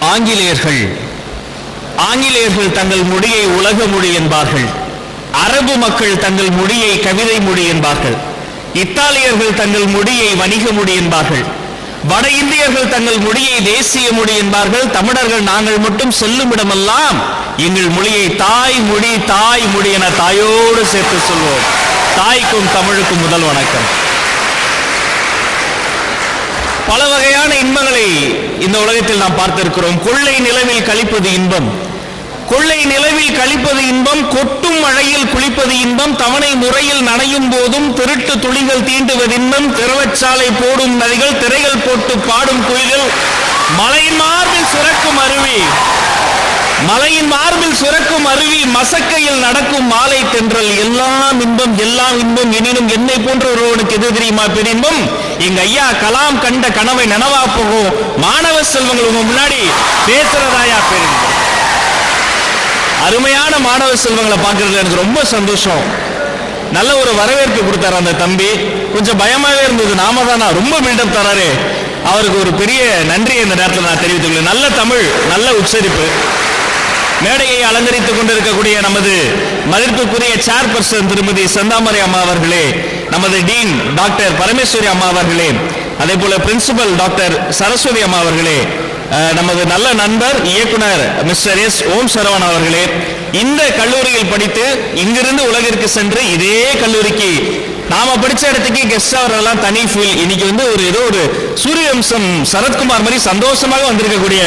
ஆங்கிலேயர்கள் ஆங்கிலேயர்கள் தங்கள் மொழியை உலக மொழி என்பார்கள் அரபு மக்கள் தங்கள் மொழியை கவிதை மொழி என்பார்கள் இத்தாலியர்கள் தங்கள் மொழியை வணிக மொழி என்பார்கள் வட இந்தியர்கள் தங்கள் மொழியை தேசிய மொழி என்பார்கள் தமிழர்கள் நாங்கள் மட்டும் செல்லும் இடமெல்லாம் எங்கள் மொழியை தாய் மொழி தாய் மொழி என தாயோடு சேர்த்து சொல்வோம் தாய்க்கும் தமிழுக்கும் முதல் வணக்கம் பல வகையான இன்பங்களை இந்த உலகத்தில் நாம் பார்த்திருக்கிறோம் கொள்ளை நிலவில் கழிப்பது இன்பம் கொள்ளை நிலவில் கழிப்பது இன்பம் கொட்டும் மழையில் குளிப்பது இன்பம் தவணை முறையில் நனையும் போதும் திருட்டு துளிகள் தீண்டுவது இன்பம் திரவச்சாலை போடும் நதிகள் திரைகள் போட்டு பாடும் குயில்கள் மலையின் மார்பில் சுரக்கும் அருவி மலையின் மார்பில் சுரக்கும் அருவி மசக்கையில் நடக்கும் மாலை தென்றல் எல்லாம் இன்பம் எல்லாம் இன்பம் எனினும் என்னை போன்ற ஒருவனுக்கு எது தெரியுமா பெரின்பம் எங்க ஐயா கலாம் கண்ட கனவை நனவா போகும் மாணவ செல்வங்கள் உங்க முன்னாடி பேசுறதாயா பெரின்பம் அருமையான மாணவ செல்வங்களை பார்க்கறதுல எனக்கு ரொம்ப சந்தோஷம் நல்ல ஒரு வரவேற்பு கொடுத்தாரு அந்த தம்பி கொஞ்சம் பயமாவே இருந்தது நாம தானா ரொம்ப பில்டப் தராரு அவருக்கு ஒரு பெரிய நன்றியை இந்த நேரத்தில் நான் தெரிவித்துள்ளேன் நல்ல தமிழ் நல்ல உச்சரிப்பு மேடையை அலங்கரித்துக் கொண்டிருக்கக்கூடிய நமது மதிப்பிற்குரிய சேர்பர்சன் திருமதி செந்தாமரை அம்மா அவர்களே நமது டீன் டாக்டர் பரமேஸ்வரி அம்மா அவர்களே அதே போல பிரின்சிபல் டாக்டர் சரஸ்வதி அம்மா அவர்களே அஹ், நமது நல்ல நண்பர் இயக்குனர் மிஸ்டர் எஸ் ஓம் சரவணன் அவர்களே இந்த கல்லூரியில் படித்து இங்கிருந்து உலகிற்கு சென்று இதே கல்லூரிக்கு நாம படிச்ச இடத்துக்கு கெஸ்ட் எல்லாம் தனி ஃபீல் இன்னைக்கு வந்து ஒரு ஏதோ ஒரு சூரியவம்சம் சரத்குமார் மாதிரி சந்தோஷமாக வந்திருக்கக்கூடிய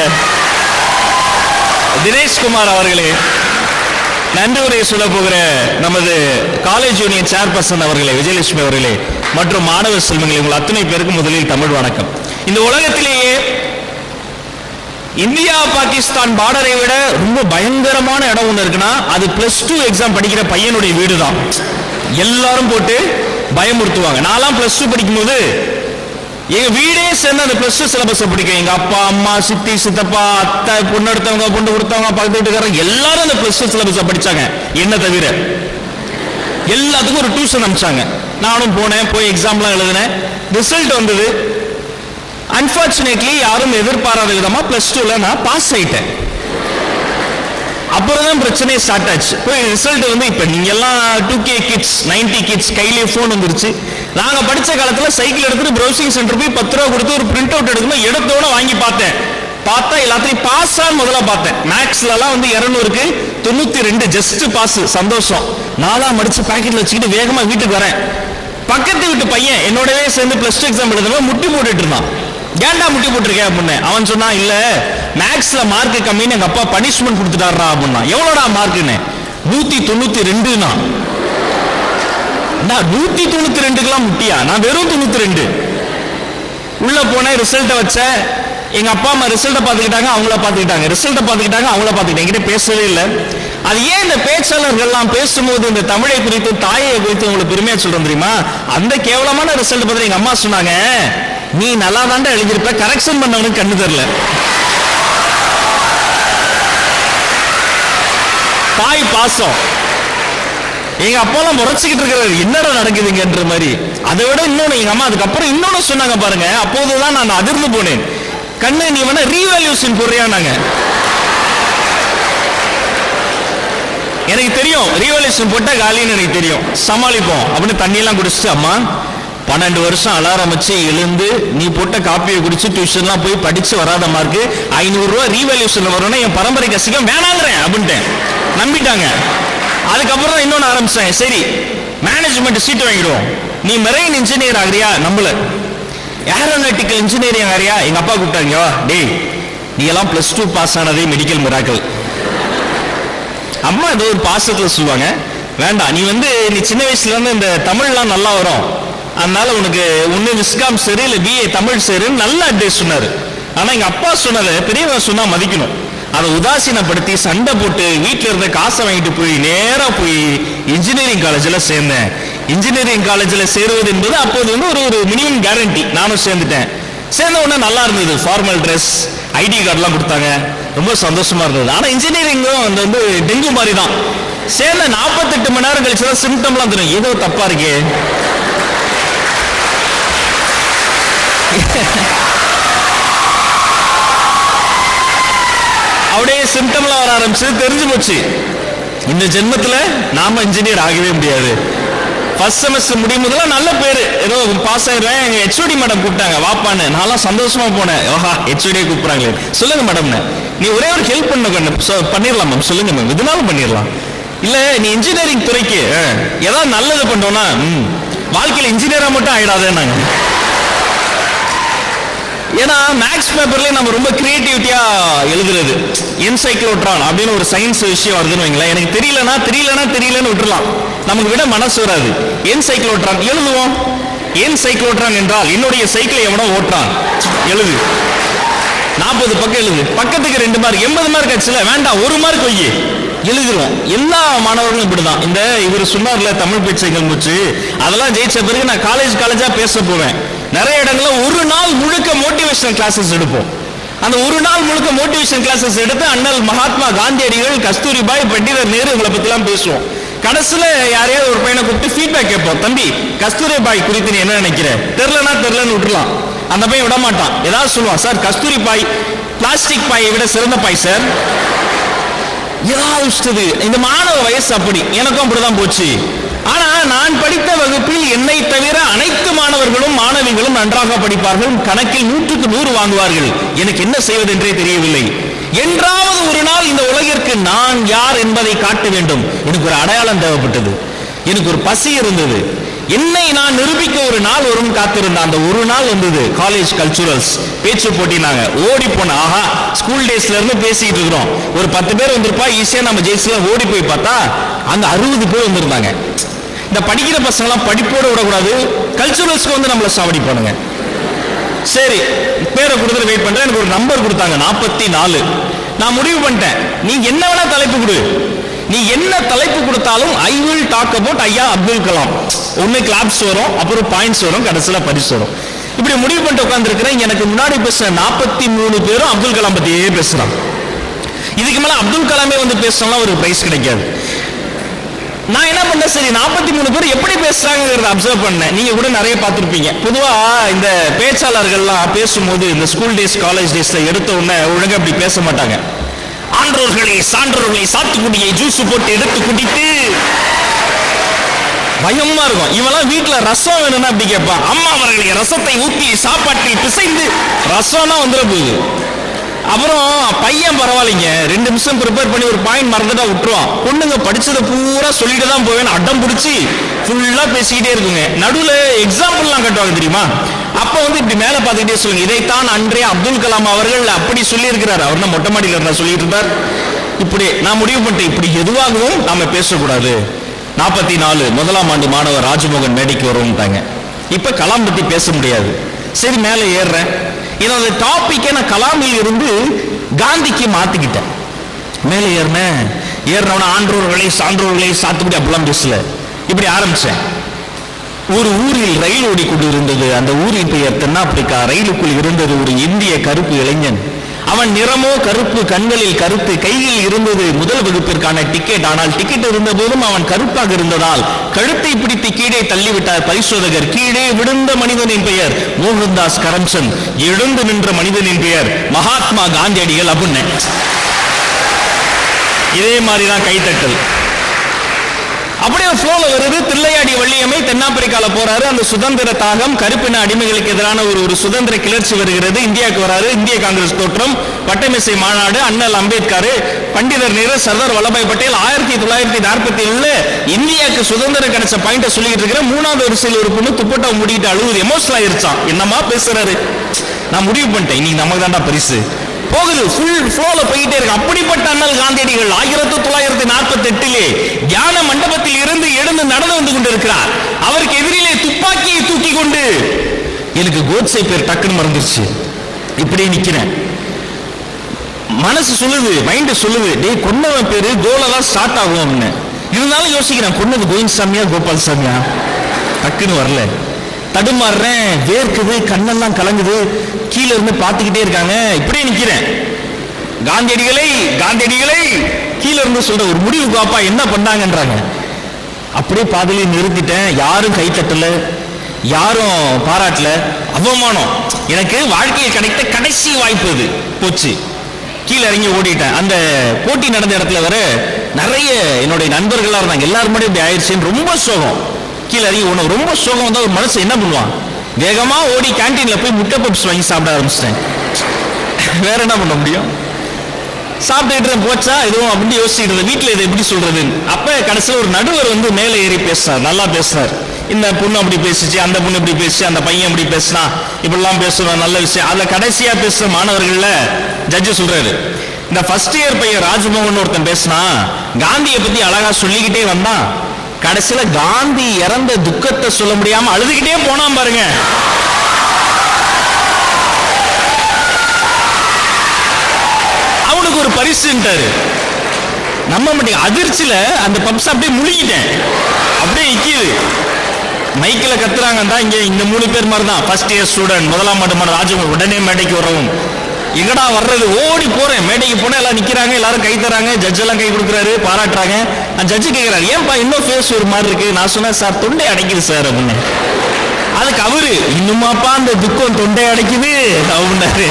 தினேஷ்குமார் அவர்களே நன்றி உரை சொல்ல போகிற நமது காலேஜ் யூனியன் சேர்பர்சன் அவர்களே விஜயலட்சுமி அவர்களே மற்றும் மாணவ செல்வங்களே உங்கள் அத்தனை பேருக்கு முதலில் தமிழ் வணக்கம் இந்த உலகத்திலேயே இந்தியா பாகிஸ்தான் பார்டரை விட ரொம்ப பயங்கரமான இடம் ஒன்று இருக்குன்னா அது பிளஸ் டூ எக்ஸாம் படிக்கிற பையனுடைய வீடு தான் எல்லாரும் போட்டு பயமுறுத்துவாங்க நான்லாம் பிளஸ் டூ படிக்கும்போது எங்க வீடே சேர்ந்து அந்த பிளஸ் டூ சிலபஸ் பிடிக்கும் எங்க அப்பா அம்மா சித்தி சித்தப்பா அத்தை பொண்ணு எடுத்தவங்க பொண்ணு கொடுத்தவங்க பக்கத்து வீட்டுக்காரங்க எல்லாரும் அந்த பிளஸ் டூ சிலபஸ் படிச்சாங்க என்ன தவிர எல்லாத்துக்கும் ஒரு டியூஷன் அனுப்பிச்சாங்க நானும் போனேன் போய் எக்ஸாம்லாம் எழுதினேன் ரிசல்ட் வந்தது அன்பார்ச்சுனேட்லி யாரும் எதிர்பாராத விதமா பிளஸ் டூல நான் பாஸ் ஆயிட்டேன் அப்புறம் தான் பிரச்சனையே ஸ்டார்ட் ஆச்சு போய் ரிசல்ட் வந்து இப்போ நீங்க எல்லாம் two K kids ninety kids கையிலே ஃபோன் வந்துருச்சு நாங்க படிச்ச காலத்துல சைக்கிள் எடுத்துட்டு ப்ரௌசிங் சென்டர் போய் பத்து ரூபா கொடுத்து ஒரு பிரிண்ட் அவுட் எடுக்கணும் எடுத்தோட வாங்கி பார்த்தேன் பார்த்தா எல்லாத்தையும் பாஸ் ஆன் முதல்ல பார்த்தேன் மேக்ஸ்லலாம் வந்து இரநூறுக்கு தொண்ணூத்தி ரெண்டு ஜஸ்ட் பாஸ் சந்தோஷம் நாலாம் மடிச்சு பாக்கெட்ல வச்சுக்கிட்டு வேகமா வீட்டுக்கு வரேன் பக்கத்து வீட்டு பையன் என்னோடவே சேர்ந்து பிளஸ் டூ எக்ஸாம் எழுதுனவன் முட்டி போட்டுட்டு இருந்தான் ஏன்டா முட்டி போட்டிருக்கேன் அப்படின்னு அவன் சொன்னான் இல்ல மேக்ஸ்ல மார்க் கம்மின்னு எங்க அப்பா பனிஷ்மெண்ட் கொடுத்துட்டாரா அப்படின்னா எவ்வளோடா மார்க்குன்னு நூத்தி தொண்ணூத்தி ரெண்டுனா நான் நூத்தி தொண்ணூத்தி ரெண்டுக்கெல்லாம் முட்டியா நான் வெறும் தொண்ணூத்தி ரெண்டு உள்ள போனேன் ரிசல்ட்டை வச்சேன் எங்க அப்பா அம்மா ரிசல்ட்டை பார்த்துக்கிட்டாங்க அவங்கள பார்த்துக்கிட்டாங்க ரிசல்ட்டை பார்த்துக்கிட்டாங்க அவங்கள பார்த்துக்கிட்டாங்க என்கிட்ட பேசவே இல்லை அது ஏன் இந்த பேச்சாளர்கள்லாம் பேசும்போது இந்த தமிழை குறித்து தாயை குறித்து உங்களுக்கு பெருமையா சொல்றேன் தெரியுமா அந்த கேவலமான ரிசல்ட் பார்த்து எங்க அம்மா சொன்னாங்க நீ நல்லா தாண்டா எழுதியிருப்ப கரெக்ஷன் பண்ணவனுக்கு கண்ணு தெரியல தாய் பாசம் எங்க அப்பாலாம் முறைச்சிக்கிட்டு இருக்கிறாரு என்னடா நடக்குதுங்கன்ற மாதிரி அதை விட இன்னொன்னு எங்க அம்மா அதுக்கப்புறம் இன்னொன்னு சொன்னாங்க பாருங்க அப்போதுதான் நான் அதிர்ந்து போனேன் கண்ணு நீ வேணா ரீவேல்யூஷன் போடுறியானாங்க எனக்கு தெரியும் ரீவேல்யூஷன் போட்டா காலின்னு எனக்கு தெரியும் சமாளிப்போம் அப்படின்னு தண்ணியெல்லாம் குடிச்சிட்டு அம்மா பன்னெண்டு வருஷம் அலாரம் வச்சு எழுந்து நீ போட்ட காப்பியை குடிச்சு டியூஷன்லாம் போய் படிச்சு வராத மார்க்கு ஐநூறு ரூபா ரீவேல்யூஷன் வரும்னா என் பரம்பரை கசிக்கம் வேணாங்கிறேன் அப்படின்ட்டேன் நம்பிட்டாங்க அதுக்கப்புறம் தான் இன்னொன்று ஆரம்பிச்சேன் சரி மேனேஜ்மெண்ட் சீட் வாங்கிடுவோம் நீ மெரைன் இன்ஜினியர் ஆகிறியா நம்மள ஏரோநாட்டிக்கல் இன்ஜினியரிங் ஆகிறியா எங்க அப்பா கூப்பிட்டாங்க "வா, டேய் நீ எல்லாம் பிளஸ் டூ பாஸ் ஆனதே மெடிக்கல் மிராக்கல் அம்மா ஏதோ ஒரு பாசத்துல சொல்லுவாங்க வேண்டாம் நீ வந்து நீ சின்ன வயசுல இருந்து இந்த தமிழ்லாம் நல்லா வரும் அதனால உனக்கு ஒண்ணு விஸ்காம் சரி இல்ல பிஏ தமிழ் சரின்னு நல்ல அட்வைஸ் சொன்னாரு ஆனா எங்க அப்பா சொன்னதை பெரியவங்க சொன்னா மதிக்கணும் அதை உதாசீனப்படுத்தி சண்டை போட்டு வீட்ல இருந்த காசை வாங்கிட்டு போய் நேரா போய் இன்ஜினியரிங் காலேஜ்ல சேர்ந்தேன் இன்ஜினியரிங் காலேஜ்ல சேருவது என்பது அப்போது வந்து ஒரு ஒரு மினிமம் கேரண்டி நானும் சேர்ந்துட்டேன் சேர்ந்த உடனே நல்லா இருந்தது ஃபார்மல் ட்ரெஸ் ஐடி கார்டெலாம் கொடுத்தாங்க ரொம்ப சந்தோஷமா இருந்தது ஆனா இன்ஜினியரிங்கும் அந்த வந்து டெங்கு மாதிரி தான் சேர்ந்த நாற்பத்தெட்டு மணி நேரம் கழிச்சு தான் சிம்டம்லாம் தெரியும் ஏதோ தப்பா இருக்கே அப்படியே சிம்டம்லாம் வர ஆரம்பிச்சு தெரிஞ்சு போச்சு இந்த ஜென்மத்துல நாம இன்ஜினியர் ஆகவே முடியாது ஃபர்ஸ்ட் செமஸ்டர் முடியும் போதெல்லாம் நல்ல பேரு ஏதோ பாஸ் ஆயிடுவேன் எங்க ஹெச்ஓடி மேடம் கூப்பிட்டாங்க வாப்பான்னு நான்லாம் சந்தோஷமா போனேன் ஓஹா ஹெச்ஓடியே கூப்பிடுறாங்களே சொல்லுங்க மேடம்னு நீ ஒரே ஒரு ஹெல்ப் பண்ண கண்ணு. சொ- பண்ணிடலாம் மேம் சொல்லுங்க மேம் எதுனாலும் பண்ணிடலாம் இல்ல நீ இன்ஜினியரிங் துறைக்கு அஹ், ஏதாவது நல்லது பண்ணோம்னா ம், வாழ்க்கையில இன்ஜினியரா மட்டும் ஆயிடாதேன்னாங்க ஏன்னா மேக்ஸ் பேப்பர்லயே நம்ம ரொம்ப கிரியேட்டிவிட்டியா எழுதுறது என்சைக்ளோட்ரான் அப்படின்னு ஒரு சயின்ஸ் விஷயம் வருதுன்னு வைங்களேன் எனக்கு தெரியலனா தெரியலனா தெரியலன்னு விட்டுறலாம் நமக்கு விட மனசு வராது என்சைக்ளோட்ரான் எழுதுவோம் என்சைக்ளோட்ரான் என்றால் என்னுடைய சைக்கிளை எவனோ ஓட்டுறான் எழுது நாற்பது பக்கம் எழுது பக்கத்துக்கு ரெண்டு மார்க் எண்பது மார்க் ஆச்சுல வேண்டாம் ஒரு மார்க் வை எழுதிருவோம் எல்லா மாணவர்களும் இப்படிதான் இந்த இவர் சொன்னார்ல தமிழ் பேச்சைகள் மூச்சு அதெல்லாம் ஜெயிச்ச பிறகு நான் காலேஜ் காலேஜா பேச போவேன் நிறைய இடங்கள்ல ஒரு நாள் முழுக்க மோட்டிவேஷனல் கிளாஸஸ் எடுப்போம் அந்த ஒரு நாள் முழுக்க மோட்டிவேஷன் கிளாஸஸ் எடுத்து அண்ணல் மகாத்மா காந்தியடிகள் கஸ்தூரிபாய் பண்டிதர் நேரு இவங்களை பத்திலாம் பேசுவோம் கடைசியில யாரையாவது ஒரு பையனை கூப்பிட்டு ஃபீட்பேக் கேட்போம் தம்பி கஸ்தூரிபாய் குறித்து நீ என்ன நினைக்கிற தெரிலனா தெரிலன்னு விட்டுலாம் அந்த பையன் விட மாட்டான் ஏதாவது சொல்லுவான் சார் கஸ்தூரி பாய் பிளாஸ்டிக் பாயை விட சிறந்த பாய் சார் ஏதாவது இஷ்டது இந்த மாணவ வயசு அப்படி எனக்கும் அப்படிதான் போச்சு ஆனா நான் படித்த வகுப்பில் என்னை தவிர அனைத்து மாணவர்களும் மாணவிகளும் நன்றாக படிப்பார்கள் கணக்கில் நூற்றுக்கு நூறு வாங்குவார்கள் எனக்கு என்ன செய்வதென்றே தெரியவில்லை என்றாவது ஒரு நாள் இந்த உலகிற்கு நான் யார் என்பதை காட்ட வேண்டும் எனக்கு ஒரு அடையாளம் தேவைப்பட்டது எனக்கு ஒரு பசி இருந்தது என்னை நான் நிரூபிக்க ஒரு நாள் வரும் காத்திருந்த அந்த ஒரு நாள் வந்தது காலேஜ் கல்ச்சுரல்ஸ் பேச்சு போட்டினாங்க ஓடி போன ஆஹா ஸ்கூல் டேஸ்ல இருந்து பேசிட்டு இருக்கிறோம் ஒரு பத்து பேர் வந்திருப்பா ஈஸியா நம்ம ஜெயிச்சுலாம் ஓடி போய் பார்த்தா அங்க அறுபது பேர் வந்திருந்தாங்க இந்த படிக்கிற பசங்களாம் படிப்போட விடக்கூடாது கல்ச்சுரல்ஸ்க்கு வந்து நம்மளை சாவடிப்பானுங்க சரி பேரை கொடுத்துட்டு வெயிட் பண்றேன் எனக்கு ஒரு நம்பர் கொடுத்தாங்க நாற்பத்தி நாலு நான் முடிவு பண்ணிட்டேன் நீ என்ன வேணா தலைப்பு கொடு நீ என்ன தலைப்பு கொடுத்தாலும் ஐ வில் டாக் அபவுட் ஐயா அப்துல் கலாம் ஒன்னு கிளாப்ஸ் வரும் அப்புறம் பாயிண்ட்ஸ் வரும் கடைசியில பரிசு வரும் இப்படி முடிவு பண்ணிட்டு உட்காந்துருக்கிறேன் எனக்கு முன்னாடி பேசுற நாற்பத்தி மூணு பேரும் அப்துல் கலாம் பத்தியே பேசுறான் இதுக்கு மேல அப்துல் கலாமே வந்து பேசணும்னா ஒரு பிரைஸ் கிடைக்காது நான் என்ன பண்ணேன் சரி நாற்பத்தி மூணு பேர் எப்படி பேசுறாங்கிறத அப்சர்வ் பண்ணேன் நீங்க கூட நிறைய பார்த்திருப்பீங்க பொதுவா இந்த பேச்சாளர்கள்லாம் பேசும்போது இந்த ஸ்கூல் டேஸ் காலேஜ் டேஸ்ல எடுத்த உடனே ஒழுங்கா அப்படி பேச மாட்டாங்க ஆன்றோர்களை சான்றோர்களை சாத்துக்குடியை ஜூஸ் போட்டு எடுத்து குடித்து பயமா இருக்கும் இவெல்லாம் வீட்டுல ரசம் வேணும்னா அப்படி கேட்பான் அம்மா அவர்களை ரசத்தை ஊத்தி சாப்பாட்டில் பிசைந்து ரசம்னா வந்துட போகுது அப்புறம் பையன் பரவாயில்லைங்க ரெண்டு நிமிஷம் ப்ரிப்பேர் பண்ணி ஒரு பாயிண்ட் மறந்துட்டா விட்டுருவான் பொண்ணுங்க படிச்சதை பூரா சொல்லிட்டு தான் போவேன் அடம் பிடிச்சி ஃபுல்லா பேசிக்கிட்டே இருக்குங்க நடுவுல எக்ஸாம்பிள்லாம் கட்டுவாங்க தெரியுமா அப்ப வந்து இப்படி மேல பார்த்துக்கிட்டே சொல்லுங்க இதைத்தான் அன்றே அப்துல் கலாம் அவர்கள் அப்படி சொல்லி இருக்கிறார் அவர் தான் மொட்டை மாடியில் இருந்தா சொல்லிட்டு இருந்தார் இப்படி நான் முடிவு பண்ணிட்டேன் இப்படி எதுவாகவும் நாம பேசக்கூடாது நாற்பத்தி நாலு முதலாம் ஆண்டு மாணவர் ராஜமோகன் மேடைக்கு வருவோம்ட்டாங்க இப்ப கலாம் பத்தி பேச முடியாது சரி மேலே ஏறுறேன் என்னோட டாபிக்கை நான் கலாமில் இருந்து காந்திக்கு மாத்திக்கிட்டேன் மேலே ஏறினேன் ஏறினவன ஆன்றோர்களை சான்றோர்களை சாத்துப்படி அப்படிலாம் பேசல இப்படி ஆரம்பிச்சேன் ஒரு ஊரில் ரயில் ஓடிக்கொண்டு இருந்தது அந்த ஊரின் பெயர் தென்னாப்பிரிக்கா ரயிலுக்குள் இருந்தது ஒரு இந்திய கருப்பு இளைஞன் அவன் நிறமோ கருப்பு கண்களில் கருத்து கையில் இருந்தது முதல் வகுப்பிற்கான டிக்கெட் ஆனால் டிக்கெட் இருந்த போதும் அவன் கருப்பாக இருந்ததால் கழுத்தை பிடித்து கீழே தள்ளிவிட்டார் பரிசோதகர் கீழே விழுந்த மனிதனின் பெயர் மோகன்தாஸ் கரம்சந்த் எழுந்து நின்ற மனிதனின் பெயர் மகாத்மா காந்தியடிகள் அப்படின்னு இதே மாதிரிதான் கைத்தட்டல் அப்படியே ஃப்ளோல வருது தில்லையாடி வள்ளியம்மை தென்னாப்பிரிக்கால போறாரு அந்த சுதந்திர தாகம் கருப்பின அடிமைகளுக்கு எதிரான ஒரு ஒரு சுதந்திர கிளர்ச்சி வருகிறது இந்தியாவுக்கு வராரு இந்திய காங்கிரஸ் தோற்றம் பட்டமிசை மாநாடு அண்ணல் அம்பேத்கர் பண்டிதர் நேரு சர்தார் வல்லபாய் பட்டேல் ஆயிரத்தி தொள்ளாயிரத்தி நாற்பத்தி ஏழுல இந்தியாவுக்கு சுதந்திரம் கிடைச்ச பாயிண்ட சொல்லிட்டு இருக்கிற மூணாவது வரிசையில் ஒரு பொண்ணு துப்பட்டா முடிக்கிட்டு அழுவுது எமோஷனல் ஆயிருச்சான் என்னமா பேசுறாரு நான் முடிவு பண்ணிட்டேன் இன்னைக்கு நமக்கு தான்டா பரிசு போகுது ஃபுல் ஃப்ளோல போயிட்டே இருக்கு அப்படிப்பட்ட அண்ணல் காந்தியடிகள் ஆயிரத்தி தொள்ளாயிரத்தி நாற்பத்தி எட்டிலே தியான மண்டபத்தில் இருந்து எழுந்து நடந்து வந்து கொண்டிருக்கிறார் அவருக்கு எதிரிலே துப்பாக்கியை தூக்கி கொண்டு எனக்கு கோட்ஸை பேர் டக்குன்னு மறந்துருச்சு இப்படியே நிக்கிறேன் மனசு சொல்லுது மைண்ட் சொல்லுது டேய் கொன்னவன் பேரு கோல தான் ஸ்டார்ட் ஆகும் அப்படின்னு இருந்தாலும் யோசிக்கிறேன் கொன்னது கோவிந்த் சாமியா கோபால் சாமியா டக்குன்னு வரல தடுமாறுறேன் வேர்க்குது கண்ணெல்லாம் கலங்குது கீழே இருந்து பார்த்துக்கிட்டே இருக்காங்க இப்படியே நிக்கிறேன் காந்தியடிகளை காந்தியடிகளை கீழே இருந்து சொல்ற ஒரு முடிவு காப்பா என்ன பண்ணாங்கன்றாங்க அப்படியே பாதிலே நிறுத்திட்டேன் யாரும் கை தட்டல யாரும் பாராட்டல அவமானம் எனக்கு வாழ்க்கையில் கிடைத்த கடைசி வாய்ப்பு இது போச்சு கீழே இறங்கி ஓடிட்டேன் அந்த போட்டி நடந்த இடத்துல வர நிறைய என்னுடைய நண்பர்களா இருந்தாங்க எல்லாரும் முன்னாடி இப்படி ஆயிடுச்சுன்னு ரொம்ப சோகம் கீழே இறங்கி உனக்கு ரொம்ப சோகம் வந்தா ஒரு மனசு என்ன பண்ணுவான் வேகமா ஓடி கேன்டீன்ல போய் முட்டை பப்ஸ் வாங்கி சாப்பிட ஆரம்பிச்சிட்டேன் வேற என்ன பண்ண முடியும் சாப்பிட்டுட்டு இருந்தேன், போச்சா இதுவும் அப்படின்னு யோசிச்சுட்டு இருந்தேன் வீட்டுல இதை எப்படி சொல்றது அப்ப கடைசியில் ஒரு நடுவர் வந்து மேலே ஏறி பேசினார் நல்லா பேசினார் இந்த பொண்ணு அப்படி பேசிச்சு அந்த பொண்ணு இப்படி பேசி அந்த பையன் இப்படி பேசினா இப்படிலாம் பேசணும் நல்ல விஷயம் அதுல கடைசியா பேசுற மாணவர்கள்ல ஜட்ஜு சொல்றாரு இந்த ஃபர்ஸ்ட் இயர் பையன் ராஜ்மோகன் ஒருத்தன் பேசினா காந்தியை பத்தி அழகா சொல்லிக்கிட்டே வந்தான் கடைசியில காந்தி இறந்த துக்கத்தை சொல்ல முடியாம அழுதுகிட்டே போனான் பாருங்க அவனுக்கு ஒரு பரிசுன்ட்டாரு நம்ப மாட்டேங்க அதிர்ச்சியில அந்த பப்ஸ் அப்படியே முழுகிட்டேன் அப்படியே நிக்கிது மைக்கில் கத்துறாங்க தான் இங்க இந்த மூணு பேர் மாதிரி தான் ஃபர்ஸ்ட் இயர் ஸ்டூடெண்ட் முதலாம் ஆண்டு மாணவர் ராஜகுமார் உடனே மேடைக்கு வரவும் எங்கடா வர்றது ஓடி போறேன் மேடைக்கு போனா எல்லாம் நிக்கிறாங்க எல்லாரும் கை தராங்க ஜட்ஜ் எல்லாம் கை கொடுக்குறாரு பாராட்டுறாங்க அந்த ஜட்ஜு கேட்கிறாரு ஏன்பா இன்னும் ஃபேஸ் ஒரு மாதிரி இருக்கு நான் சொன்னேன் சார் தொண்டை அடைக்குது சார் அப்படின்னு அதுக்கு அவரு இன்னுமாப்பா அந்த துக்கம் தொண்டை அடைக்குது அப்படின்னாரு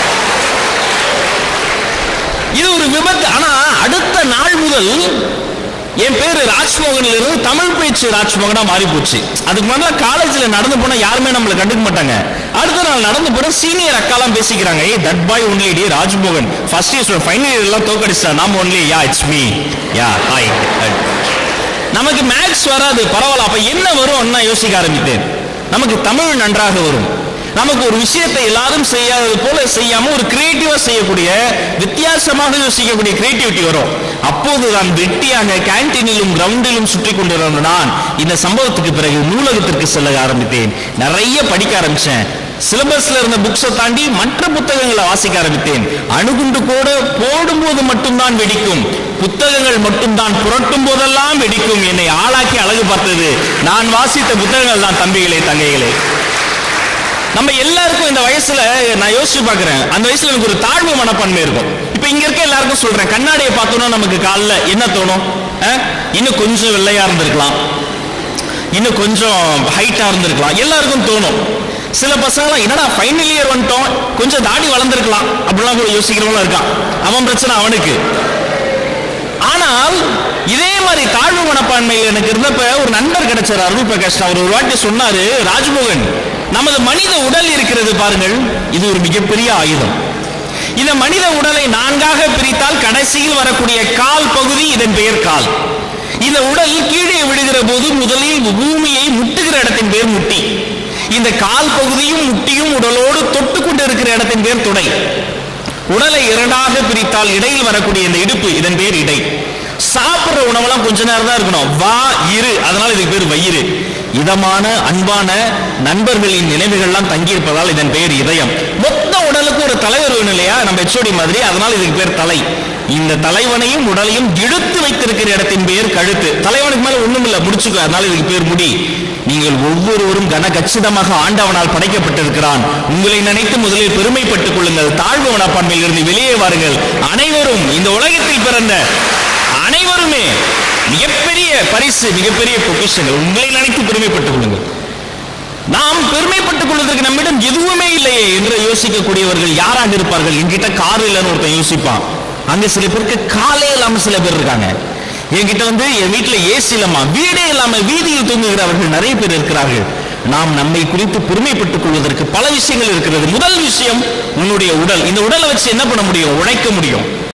இது ஒரு விபத்து ஆனா அடுத்த நாள் முதல் என் பேரு ராஜ்மோகன்ல இருந்து தமிழ் பேச்சு ராஜ்மோகனா மாறி போச்சு அதுக்கு முதல்ல காலேஜ்ல நடந்து போனா யாருமே நம்மள கண்டுக்க மாட்டாங்க அடுத்த நாள் நடந்து போன சீனியர் அக்காலாம் பேசிக்கிறாங்க ஏய் that boy only D Rajmohan first year final year எல்லாம் தோக்கடிச்சா நாம only ya it's me ya hi நமக்கு மேக்ஸ் வராது பரவாயில்ல அப்ப என்ன வரும் நான் யோசிக்க ஆரம்பித்தேன் நமக்கு தமிழ் நன்றாக வரும் நமக்கு ஒரு விஷயத்தை எல்லாரும் செய்யாதது போல செய்யாம ஒரு கிரியேட்டிவா செய்யக்கூடிய வித்தியாசமாக யோசிக்கக்கூடிய கிரியேட்டிவிட்டி வரும் அப்போது நான் வெட்டியாக கேன்டீனிலும் கிரவுண்டிலும் சுற்றி கொண்டிருந்த நான் இந்த சம்பவத்துக்கு பிறகு நூலகத்திற்கு செல்ல ஆரம்பித்தேன் நிறைய படிக்க ஆரம்பிச்சேன் சிலபஸ்ல இருந்த புக்ஸை தாண்டி மற்ற புத்தகங்களை வாசிக்க ஆரம்பித்தேன் அணுகுண்டு கூட போடும்போது மட்டும்தான் வெடிக்கும் புத்தகங்கள் மட்டும்தான் புரட்டும் போதெல்லாம் வெடிக்கும் என்னை ஆளாக்கி அழகு பார்த்தது நான் வாசித்த புத்தகங்கள் தான் தம்பிகளே தங்கைகளே நம்ம எல்லாருக்கும் இந்த வயசுல நான் யோசிச்சு பார்க்கிறேன் அந்த வயசுல எனக்கு ஒரு தாழ்வு மனப்பான்மை இருக்கும் இப்ப இங்க இருக்க எல்லாருக்கும் சொல்றேன் கண்ணாடியை பார்த்தோம்னா நமக்கு காலில் என்ன தோணும் அஹ்? இன்னும் கொஞ்சம் வெள்ளையா இருந்திருக்கலாம் இன்னும் கொஞ்சம் ஹைட்டா இருந்திருக்கலாம் எல்லாருக்கும் தோணும் சில பசங்களாம் என்னடா ஃபைனல் இயர் வந்துட்டோம் கொஞ்சம் தாடி வளர்ந்துருக்கலாம் அப்படிலாம் கூட யோசிக்கிறவங்களும் இருக்கான் அவன் பிரச்சனை அவனுக்கு ஆனால் இதே மாதிரி தாழ்வு மனப்பான்மையில் எனக்கு இருந்தப்ப ஒரு நண்பர் கிடைச்சார் அருள் பிரகாஷ் அவர் ஒரு வாட்டி சொன்னாரு ராஜ்மோகன் நமது மனித உடல் இருக்கிறது பாருங்கள் இது ஒரு மிகப்பெரிய ஆயுதம் இந்த மனித உடலை நான்காக பிரித்தால் கடைசியில் வரக்கூடிய கால் பகுதி இதன் பெயர் கால் இந்த உடல் கீழே விழுகிற போது முதலில் பூமியை முட்டுகிற இடத்தின் பேர் முட்டி இந்த கால் பகுதியும் முட்டியும் உடலோடு தொட்டு கொண்டு இருக்கிற இடத்தின் பேர் தொடை உடலை இரண்டாக பிரித்தால் இடையில் வரக்கூடிய இந்த இடுப்பு இதன் பேர் இடை சாப்பிடுற உணவெல்லாம் கொஞ்ச நேரம் தான் இருக்கணும் வா இரு அதனால இதுக்கு பேர் வயிறு இதமான அன்பான நண்பர்களின் நினைவுகள்லாம் தங்கியிருப்பதால் இதன் பெயர் இதயம் மொத்த உடலுக்கு ஒரு தலைவர் வேணும் இல்லையா நம்ம எச்ஓடி மாதிரி அதனால இதுக்கு பேர் தலை இந்த தலைவனையும் உடலையும் இழுத்து வைத்திருக்கிற இடத்தின் பெயர் கழுத்து தலைவனுக்கு மேல ஒண்ணும் இல்ல முடிச்சுக்கோ அதனால இதுக்கு பேர் முடி நீங்கள் ஒவ்வொருவரும் கன கச்சிதமாக ஆண்டவனால் படைக்கப்பட்டிருக்கிறான் உங்களை நினைத்து முதலில் பெருமைப்பட்டுக் கொள்ளுங்கள் தாழ்வு மனப்பான்மையில் இருந்து வெளியே வாருங்கள் அனைவரும் இந்த உலகத்தில் பிறந்த அனைவருமே மிகப்பெரிய பரிசு மிகப்பெரிய பொக்கிஷங்கள் உங்களை நினைத்து பெருமைப்பட்டுக் கொள்ளுங்கள் நாம் பெருமைப்பட்டுக் கொள்வதற்கு நம்மிடம் எதுவுமே இல்லையே என்று யோசிக்கக்கூடியவர்கள் யாராக இருப்பார்கள் என்கிட்ட கார் இல்லைன்னு ஒருத்தன் யோசிப்பான் அங்க சில பேருக்கு காலே இல்லாம சில பேர் இருக்காங்க என்கிட்ட வந்து என் வீட்டுல ஏசி இல்லாம வீடே இல்லாம வீதியில் தூங்குகிறவர்கள் நிறைய பேர் இருக்கிறார்கள் நாம் நம்மை குறித்து பெருமைப்பட்டுக் கொள்வதற்கு பல விஷயங்கள் இருக்கிறது முதல் விஷயம் உன்னுடைய உடல் இந்த உடலை வச்சு என்ன பண்ண முடியும் உழைக்க முடியும்